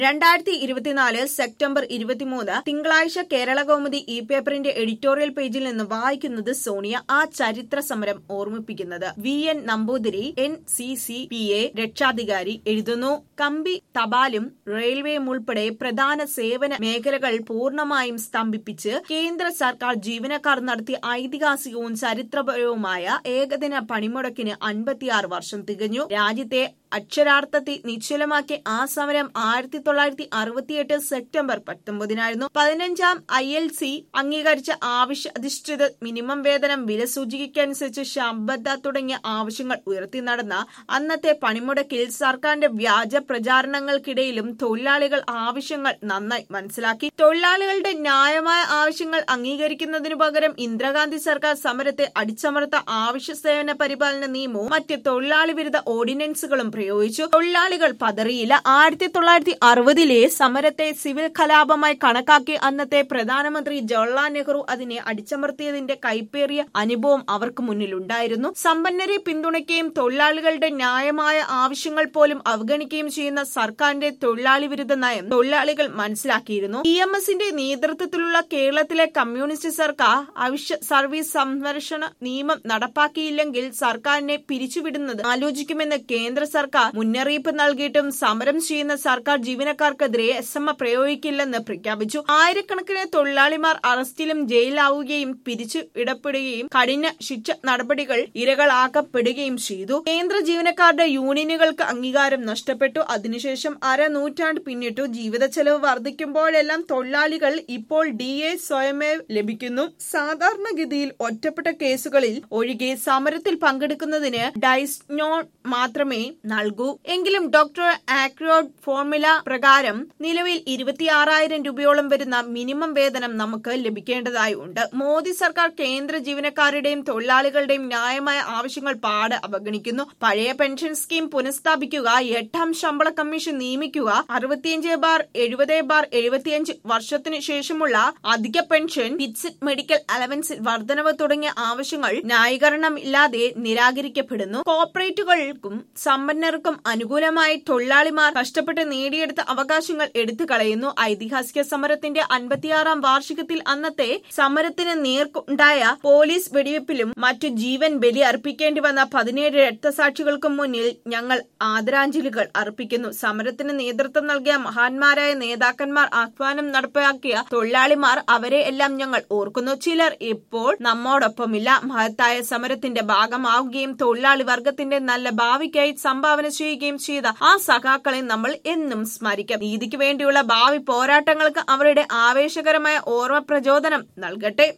രണ്ടായിരത്തി ഇരുപത്തിനാല് സെപ്റ്റംബർ ഇരുപത്തിമൂന്ന് തിങ്കളാഴ്ച കേരള കൗമുദി ഇ പേപ്പറിന്റെ എഡിറ്റോറിയൽ പേജിൽ നിന്ന് വായിക്കുന്നത് സോണിയ ആ ചരിത്ര സമരം ഓർമ്മിപ്പിക്കുന്നത് V N Namboothiri N C C P A രക്ഷാധികാരി എഴുതുന്നു കമ്പി തപാലും റെയിൽവേയും ഉൾപ്പെടെ പ്രധാന സേവന മേഖലകൾ പൂർണ്ണമായും സ്തംഭിപ്പിച്ച് കേന്ദ്ര സർക്കാർ ജീവനക്കാർ നടത്തിയ ഐതിഹാസികവും ചരിത്രപരവുമായ ഏകദിന പണിമുടക്കിന് അൻപത്തിയാറ് വർഷം തികഞ്ഞു രാജ്യത്തെ അക്ഷരാർത്ഥത്തിൽ നിശ്ചലമാക്കിയ ആ സമരം ആയിരത്തി തൊള്ളായിരത്തി അറുപത്തിയെട്ട് സെപ്റ്റംബർ പത്തൊമ്പതിനായിരുന്നു പതിനഞ്ചാം ഐ എൽ സി അംഗീകരിച്ച ആവശ്യ അധിഷ്ഠിത മിനിമം വേതനം വില സൂചികയ്ക്കനുസരിച്ച് ശമ്പത തുടങ്ങിയ ആവശ്യങ്ങൾ ഉയർത്തി നടന്ന അന്നത്തെ പണിമുടക്കിൽ സർക്കാരിന്റെ വ്യാജ പ്രചാരണങ്ങൾക്കിടയിലും തൊഴിലാളികൾ ആവശ്യങ്ങൾ നന്നായി മനസ്സിലാക്കി തൊഴിലാളികളുടെ ന്യായമായ ആവശ്യങ്ങൾ അംഗീകരിക്കുന്നതിനു പകരം ഇന്ദിരാഗാന്ധി സർക്കാർ സമരത്തെ അടിച്ചമർത്ത ആവശ്യ സേവന പരിപാലന നിയമവും മറ്റ് തൊഴിലാളി വിരുദ്ധ ഓർഡിനൻസുകളും പ്രയോഗിച്ചു തൊഴിലാളികൾ പതറിയില്ല ആയിരത്തി തൊള്ളായിരത്തി അറുപതിലെ സമരത്തെ സിവിൽ കലാപമായി കണക്കാക്കി അന്നത്തെ പ്രധാനമന്ത്രി ജവഹർലാൽ നെഹ്റു അതിനെ അടിച്ചമർത്തിയതിന്റെ കൈപ്പേറിയ അനുഭവം അവർക്ക് മുന്നിലുണ്ടായിരുന്നു സമ്പന്നരെ പിന്തുണയ്ക്കുകയും തൊഴിലാളികളുടെ ന്യായമായ ആവശ്യങ്ങൾ പോലും അവഗണിക്കുകയും ചെയ്യുന്ന സർക്കാരിന്റെ തൊഴിലാളി വിരുദ്ധ നയം തൊഴിലാളികൾ മനസ്സിലാക്കിയിരുന്നു ഇ എം എസിന്റെ നേതൃത്വത്തിലുള്ള കേരളത്തിലെ കമ്മ്യൂണിസ്റ്റ് സർക്കാർ അവശ്യ സർവീസ് സംരക്ഷണ നിയമം നടപ്പാക്കിയില്ലെങ്കിൽ സർക്കാരിനെ പിരിച്ചുവിടുന്നത് ആലോചിക്കുമെന്ന് കേന്ദ്ര സർക്കാർ മുന്നറിയിപ്പ് നൽകിയിട്ടും സമരം ചെയ്യുന്ന സർക്കാർ ജീവനക്കാർക്കെതിരെ എസ് എം പ്രയോഗിക്കില്ലെന്ന് പ്രഖ്യാപിച്ചു ആയിരക്കണക്കിന് തൊഴിലാളിമാർ അറസ്റ്റിലും ജയിലിലാവുകയും പിരിച്ചു ഇടപെടുകയും കഠിന ശിക്ഷ നടപടികൾ ഇരകളാക്കപ്പെടുകയും ചെയ്തു കേന്ദ്ര ജീവനക്കാരുടെ യൂണിയനുകൾക്ക് അംഗീകാരം നഷ്ടപ്പെട്ടു അതിനുശേഷം അര നൂറ്റാണ്ട് പിന്നിട്ടു ജീവിത ചെലവ് വർദ്ധിക്കുമ്പോഴെല്ലാം തൊഴിലാളികൾ ഇപ്പോൾ ഡി എ സ്വയമേ ലഭിക്കുന്നു സാധാരണഗതിയിൽ ഒറ്റപ്പെട്ട കേസുകളിൽ ഒഴികെ സമരത്തിൽ പങ്കെടുക്കുന്നതിന് ഡൈസ്നോൺ മാത്രമേ നൽകൂ എങ്കിലും ഡോക്ടർ ആക്രോഡ് ഫോർമുല പ്രകാരം നിലവിൽ ഇരുപത്തിയാറായിരം രൂപയോളം വരുന്ന മിനിമം വേതനം നമുക്ക് ലഭിക്കേണ്ടതായി ഉണ്ട് മോദി സർക്കാർ കേന്ദ്ര ജീവനക്കാരുടെയും തൊഴിലാളികളുടെയും ന്യായമായ ആവശ്യങ്ങൾ പാട് അവഗണിക്കുന്നു പഴയ പെൻഷൻ സ്കീം പുനഃസ്ഥാപിക്കുക എട്ടാം ശമ്പള കമ്മീഷൻ നിയമിക്കുക അറുപത്തിയഞ്ച് ബാർ എഴുപത് ബാർ എഴുപത്തിയഞ്ച് വർഷത്തിനു ശേഷമുള്ള അധിക പെൻഷൻ ഫിക്സഡ് മെഡിക്കൽ അലവൻസിൽ വർധനവ് തുടങ്ങിയ ആവശ്യങ്ങൾ ന്യായീകരണം ഇല്ലാതെ നിരാകരിക്കപ്പെടുന്നു കോർപ്പറേറ്റുകൾക്കും സമ്പന്നർക്കും അനുകൂലമായി തൊഴിലാളിമാർ കഷ്ടപ്പെട്ട് നേടിയെടുത്ത അവകാശങ്ങൾ എടുത്തു കളയുന്നു ഐതിഹാസിക സമരത്തിന്റെ അൻപത്തിയാറാം വാർഷികത്തിൽ അന്നത്തെ സമരത്തിന് നേർക്കുണ്ടായ പോലീസ് വെടിവെപ്പിലും മറ്റു ജീവൻ ബലി അർപ്പിക്കേണ്ടി വന്ന പതിനേഴ് രക്തസാക്ഷികൾക്കും മുന്നിൽ ഞങ്ങൾ ആദരാഞ്ജലികൾ അർപ്പിക്കുന്നു സമരത്തിന് നേതൃത്വം നൽകിയ മഹാന്മാരായ നേതാക്കന്മാർ ആഹ്വാനം നടപ്പാക്കിയ തൊഴിലാളിമാർ അവരെ എല്ലാം ഞങ്ങൾ ഓർക്കുന്നു ചിലർ ഇപ്പോൾ നമ്മോടൊപ്പമില്ല മഹത്തായ സമരത്തിന്റെ ഭാഗമാവുകയും തൊഴിലാളി വർഗത്തിന്റെ നല്ല ഭാവിക്കായി സംഭാവന ചെയ്യുകയും ചെയ്ത ആ സഖാക്കളെ നമ്മൾ എന്നും സ്മരിക്കാം നീതിക്ക് വേണ്ടിയുള്ള ഭാവി പോരാട്ടങ്ങൾക്ക് അവരുടെ ആവേശകരമായ ഓർമ്മ പ്രചോദനം നൽകട്ടെ